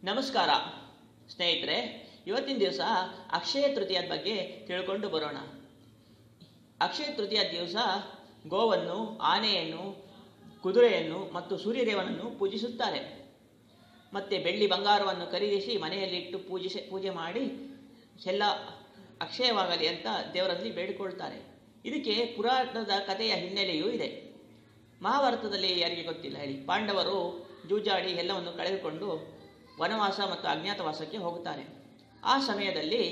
ನಮಸ್ಕಾರ ಸ್ನೇಹಿತರೆ ಇವತ್ತಿನ ದಿವಸ ಅಕ್ಷಯ ತೃತೀಯದ ಬಗ್ಗೆ ತಿಳ್ಕೊಂಡು ಬರೋಣ ಅಕ್ಷಯ ತೃತೀಯ ದಿವಸ ಗೋವನ್ನು ಆನೆಯನ್ನು ಕುದುರೆಯನ್ನು ಮತ್ತು ಸೂರ್ಯದೇವನನ್ನು ಪೂಜಿಸುತ್ತಾರೆ ಮತ್ತು ಬೆಳ್ಳಿ ಬಂಗಾರವನ್ನು ಖರೀದಿಸಿ ಮನೆಯಲ್ಲಿಟ್ಟು ಪೂಜಿಸಿ ಪೂಜೆ ಮಾಡಿ ಎಲ್ಲ ಅಕ್ಷಯವಾಗಲಿ ಅಂತ ದೇವರಲ್ಲಿ ಬೇಡಿಕೊಳ್ತಾರೆ ಇದಕ್ಕೆ ಪುರಾಣದ ಕಥೆಯ ಹಿನ್ನೆಲೆಯೂ ಇದೆ ಮಹಾಭಾರತದಲ್ಲಿ ಯಾರಿಗೆ ಗೊತ್ತಿಲ್ಲ ಹೇಳಿ ಪಾಂಡವರು ಜೂಜಾಡಿ ಎಲ್ಲವನ್ನು ಕಳೆದುಕೊಂಡು ವನವಾಸ ಮತ್ತು ಅಜ್ಞಾತವಾಸಕ್ಕೆ ಹೋಗುತ್ತಾರೆ ಆ ಸಮಯದಲ್ಲಿ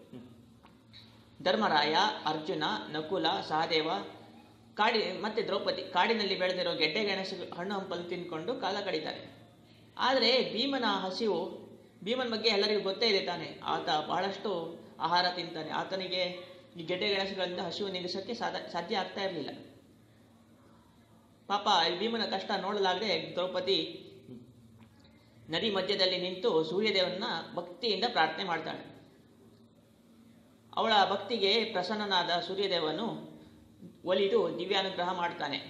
ಧರ್ಮರಾಯ ಅರ್ಜುನ ನಕುಲ ಸಹದೇವ ಕಾಡಿ ಮತ್ತು ದ್ರೌಪದಿ ಕಾಡಿನಲ್ಲಿ ಬೆಳೆದಿರೋ ಗೆಡ್ಡೆ ಗೆಣಸು ಹಣ್ಣು ಹಂಪಲು ತಿಂದ್ಕೊಂಡು ಕಾಲ ಕಳೀತಾರೆ ಆದರೆ ಭೀಮನ ಹಸಿವು ಭೀಮನ ಬಗ್ಗೆ ಎಲ್ಲರಿಗೂ ಗೊತ್ತೇ ಇದೆ ತಾನೆ ಆತ ಬಹಳಷ್ಟು ಆಹಾರ ತಿಂತಾನೆ ಆತನಿಗೆ ಈ ಗೆಡ್ಡೆ ಗೆಣಸುಗಳಿಂದ ಹಸಿವು ನೀಗಿಸೋಕ್ಕೆ ಸಾಧ ಸಾಧ್ಯ ಆಗ್ತಾ ಇರಲಿಲ್ಲ ಪಾಪ ಈ ಭೀಮನ ಕಷ್ಟ ನೋಡಲಾಗದೆ ದ್ರೌಪದಿ ನದಿ ಮಧ್ಯದಲ್ಲಿ ನಿಂತು ಸೂರ್ಯದೇವನ ಭಕ್ತಿಯಿಂದ ಪ್ರಾರ್ಥನೆ ಮಾಡ್ತಾಳೆ ಅವಳ ಭಕ್ತಿಗೆ ಪ್ರಸನ್ನನಾದ ಸೂರ್ಯದೇವನು ಒಲಿದು ದಿವ್ಯಾನುಗ್ರಹ ಮಾಡ್ತಾನೆ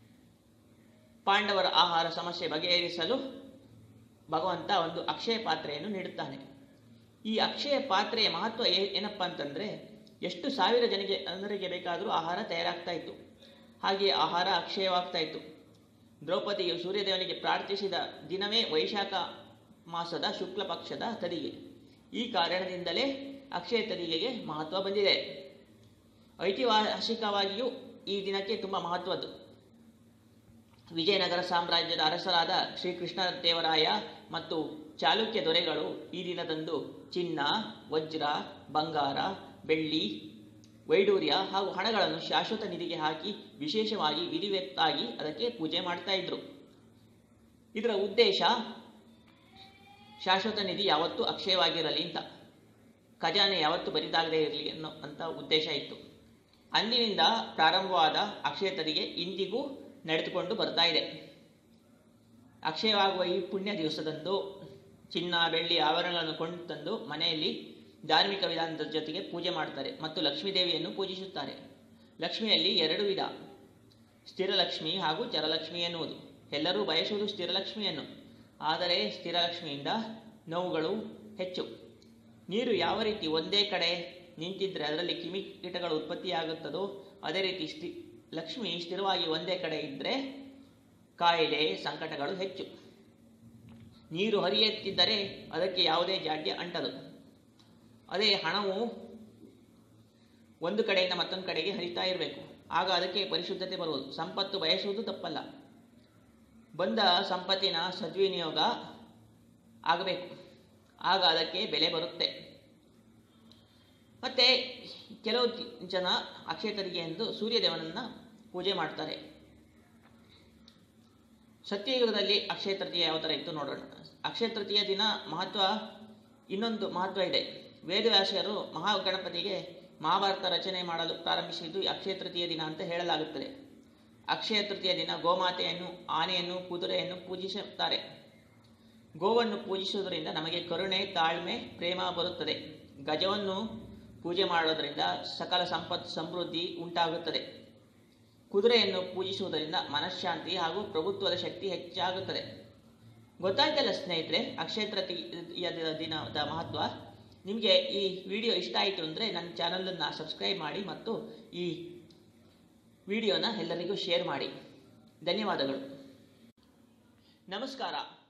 ಪಾಂಡವರ ಆಹಾರ ಸಮಸ್ಯೆ ಬಗೆಹರಿಸಲು ಭಗವಂತ ಒಂದು ಅಕ್ಷಯ ಪಾತ್ರೆಯನ್ನು ನೀಡುತ್ತಾನೆ ಈ ಅಕ್ಷಯ ಪಾತ್ರೆಯ ಮಹತ್ವ ಏ ಏನಪ್ಪ ಅಂತಂದರೆ ಎಷ್ಟು ಸಾವಿರ ಜನಕ್ಕೆ ಜನರಿಗೆ ಬೇಕಾದರೂ ಆಹಾರ ತಯಾರಾಗ್ತಾ ಇತ್ತು ಹಾಗೆ ಆಹಾರ ಅಕ್ಷಯವಾಗ್ತಾ ಇತ್ತು ದ್ರೌಪದಿಯು ಸೂರ್ಯದೇವನಿಗೆ ಪ್ರಾರ್ಥಿಸಿದ ದಿನವೇ ವೈಶಾಖ ಮಾಸದ ಶುಕ್ಲ ಪಕ್ಷದ ತದಿಗೆ ಈ ಕಾರಣದಿಂದಲೇ ಅಕ್ಷಯ ತದಿಗೆಗೆ ಮಹತ್ವ ಬಂದಿದೆ ಐತಿಹಾಸಿಕವಾಗಿಯೂ ಈ ದಿನಕ್ಕೆ ತುಂಬ ಮಹತ್ವದ್ದು ವಿಜಯನಗರ ಸಾಮ್ರಾಜ್ಯದ ಅರಸರಾದ ಶ್ರೀಕೃಷ್ಣ ದೇವರಾಯ ಮತ್ತು ಚಾಲುಕ್ಯ ದೊರೆಗಳು ಈ ದಿನದಂದು ಚಿನ್ನ ವಜ್ರ ಬಂಗಾರ ಬೆಳ್ಳಿ ವೈಡೂರ್ಯ ಹಾಗೂ ಹಣಗಳನ್ನು ಶಾಶ್ವತ ನಿಧಿಗೆ ಹಾಕಿ ವಿಶೇಷವಾಗಿ ವಿಧಿವತ್ತಾಗಿ ಅದಕ್ಕೆ ಪೂಜೆ ಮಾಡ್ತಾ ಇದ್ರು ಇದರ ಉದ್ದೇಶ ಶಾಶ್ವತ ನಿಧಿ ಯಾವತ್ತೂ ಅಕ್ಷಯವಾಗಿರಲಿ ಅಂತ ಖಜಾನೆ ಯಾವತ್ತೂ ಬರಿದಾಗದೇ ಇರಲಿ ಅನ್ನೋ ಅಂತ ಉದ್ದೇಶ ಇತ್ತು ಅಂದಿನಿಂದ ಪ್ರಾರಂಭವಾದ ಅಕ್ಷಯ ತದಿಗೆ ಇಂದಿಗೂ ನಡೆದುಕೊಂಡು ಬರ್ತಾ ಇದೆ ಅಕ್ಷಯವಾಗುವ ಈ ಪುಣ್ಯ ದಿವಸದಂದು ಚಿನ್ನ ಬೆಳ್ಳಿ ಆಭರಣಗಳನ್ನು ಕೊಂಡು ತಂದು ಮನೆಯಲ್ಲಿ ಧಾರ್ಮಿಕ ವಿಧಾನದ ಜೊತೆಗೆ ಪೂಜೆ ಮಾಡ್ತಾರೆ ಮತ್ತು ಲಕ್ಷ್ಮೀದೇವಿಯನ್ನು ಪೂಜಿಸುತ್ತಾರೆ ಲಕ್ಷ್ಮಿಯಲ್ಲಿ ಎರಡು ವಿಧ ಸ್ಥಿರಲಕ್ಷ್ಮಿ ಹಾಗೂ ಚರಲಕ್ಷ್ಮಿ ಎನ್ನುವುದು ಎಲ್ಲರೂ ಬಯಸುವುದು ಸ್ಥಿರಲಕ್ಷ್ಮಿಯನ್ನು ಆದರೆ ಸ್ಥಿರಲಕ್ಷ್ಮಿಯಿಂದ ನೋವುಗಳು ಹೆಚ್ಚು ನೀರು ಯಾವ ರೀತಿ ಒಂದೇ ಕಡೆ ನಿಂತಿದ್ರೆ ಅದರಲ್ಲಿ ಕಿಮಿ ಕೀಟಗಳು ಉತ್ಪತ್ತಿಯಾಗುತ್ತದೋ ಅದೇ ರೀತಿ ಸ್ಥಿ ಲಕ್ಷ್ಮಿ ಸ್ಥಿರವಾಗಿ ಒಂದೇ ಕಡೆ ಇದ್ದರೆ ಕಾಯಿಲೆ ಸಂಕಟಗಳು ಹೆಚ್ಚು ನೀರು ಹರಿಯುತ್ತಿದ್ದರೆ ಅದಕ್ಕೆ ಯಾವುದೇ ಜಾಡ್ಯ ಅಂಟದು ಅದೇ ಹಣವು ಒಂದು ಕಡೆಯಿಂದ ಮತ್ತೊಂದು ಕಡೆಗೆ ಹರಿತಾ ಇರಬೇಕು ಆಗ ಅದಕ್ಕೆ ಪರಿಶುದ್ಧತೆ ಬರುವುದು ಸಂಪತ್ತು ಬಯಸುವುದು ತಪ್ಪಲ್ಲ ಬಂದ ಸಂಪತ್ತಿನ ಸದ್ವಿನಿಯೋಗ ಆಗಬೇಕು ಆಗ ಅದಕ್ಕೆ ಬೆಲೆ ಬರುತ್ತೆ ಮತ್ತೆ ಕೆಲವು ಜನ ಅಕ್ಷಯ ತದಿಗೆ ಎಂದು ಸೂರ್ಯದೇವನನ್ನ ಪೂಜೆ ಮಾಡ್ತಾರೆ ಸತ್ಯಯುಗದಲ್ಲಿ ಅಕ್ಷಯ ತೃತೀಯ ಯಾವ ಥರ ಇತ್ತು ನೋಡೋಣ ಅಕ್ಷಯ ತೃತೀಯ ದಿನ ಮಹತ್ವ ಇನ್ನೊಂದು ಮಹತ್ವ ಇದೆ ವೇದವ್ಯಾಸರು ಮಹಾಗಣಪತಿಗೆ ಮಹಾಭಾರತ ರಚನೆ ಮಾಡಲು ಪ್ರಾರಂಭಿಸಿದ್ದು ಅಕ್ಷಯ ತೃತೀಯ ದಿನ ಅಂತ ಹೇಳಲಾಗುತ್ತದೆ ಅಕ್ಷಯ ತೃತೀಯ ದಿನ ಗೋಮಾತೆಯನ್ನು ಆನೆಯನ್ನು ಕುದುರೆಯನ್ನು ಪೂಜಿಸುತ್ತಾರೆ ಗೋವನ್ನು ಪೂಜಿಸುವುದರಿಂದ ನಮಗೆ ಕರುಣೆ ತಾಳ್ಮೆ ಪ್ರೇಮ ಬರುತ್ತದೆ ಗಜವನ್ನು ಪೂಜೆ ಮಾಡೋದರಿಂದ ಸಕಲ ಸಂಪತ್ತು ಸಮೃದ್ಧಿ ಉಂಟಾಗುತ್ತದೆ ಕುದುರೆಯನ್ನು ಪೂಜಿಸುವುದರಿಂದ ಮನಃಶಾಂತಿ ಹಾಗೂ ಪ್ರಭುತ್ವದ ಶಕ್ತಿ ಹೆಚ್ಚಾಗುತ್ತದೆ ಗೊತ್ತಾಯ್ತಲ್ಲ ಸ್ನೇಹಿತರೆ ಅಕ್ಷಯ ತೃತೀಯ ದಿನದ ಮಹತ್ವ ನಿಮಗೆ ಈ ವಿಡಿಯೋ ಇಷ್ಟ ಆಯಿತು ಅಂದರೆ ನನ್ನ ಚಾನಲನ್ನು ಸಬ್ಸ್ಕ್ರೈಬ್ ಮಾಡಿ ಮತ್ತು ಈ ವಿಡಿಯೋನ ಎಲ್ಲರಿಗೂ ಶೇರ್ ಮಾಡಿ ಧನ್ಯವಾದಗಳು ನಮಸ್ಕಾರ